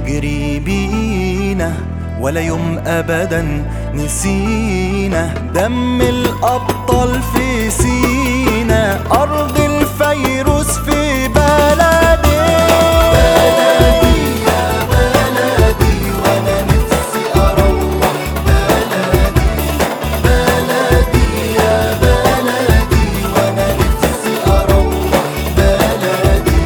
بيجري بينا ولا يوم ابدا نسينا دم الابطال في سينا ارض الفيروس في بلدي بلدي يا بلدي وانا نفسي اروح بلدي بلدي يا بلدي وانا نفسي اروح بلدي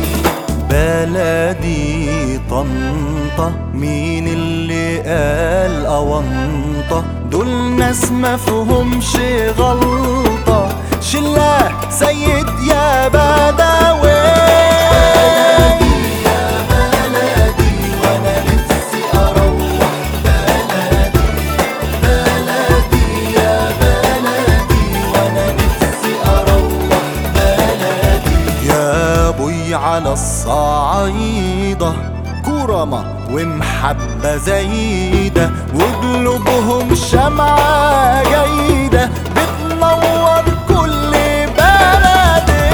بلدي طنطا مين اللي قال أونطة دول ناس مفهومش غلطة شلة سيد يا بدوي بلدي يا بلدي وانا نفسي اروح بلدي بلدي يا بلدي وانا نفسي اروح بلدي يا بوي على الصعايدة كرمة ومحبة زايدة وقلوبهم شمعة جيدة بتنور كل بلدي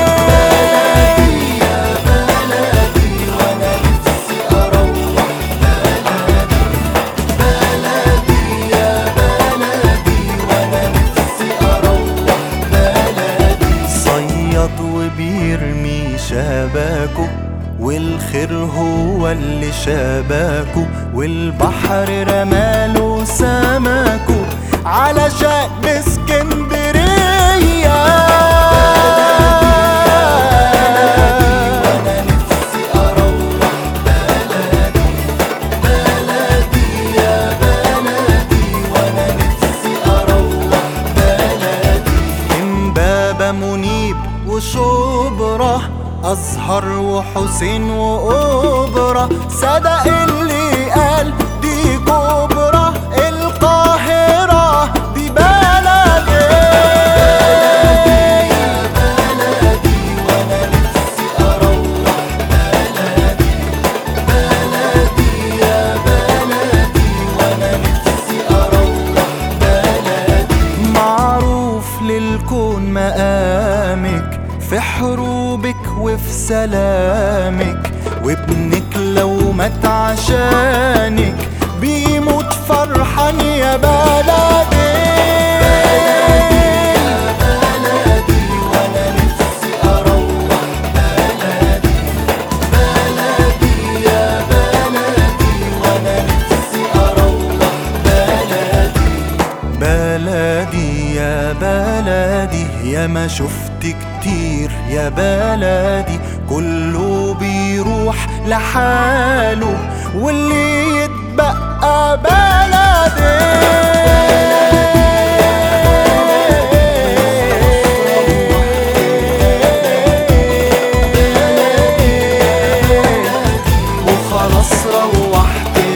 يا بلدي وانا نفسي اروح بلدي بلدي يا بلدي وانا نفسي اروح بلدي صياد وبيرمي شباكه والخير هو اللي شباكه والبحر رماله سمكه علشان اسكندرية وانا نفسي اروح بلدي بلدي يا بلدي وانا نفسي اروح بلدي امبابة منيب وشبرا أزهر وحسين وأوبرا صدق اللي قال دي كبرى القاهرة دي بلدي يا بلدي وأنا نفسي أروح بلدي بلدي يا بلدي وأنا نفسي أروح بلدي معروف للكون مقامك في حروبك وفي سلامك وابنك لو مات عشانك بيموت فرحان يا بلدي بلدي وانا نفسي اروح بلدي بلدي يا بلدي وانا نفسي اروح بلدي بلدي يا بلدي يا ما شفت كتير يا بلدي كله بيروح لحاله واللي يتبقى بلدي وخلاص روحت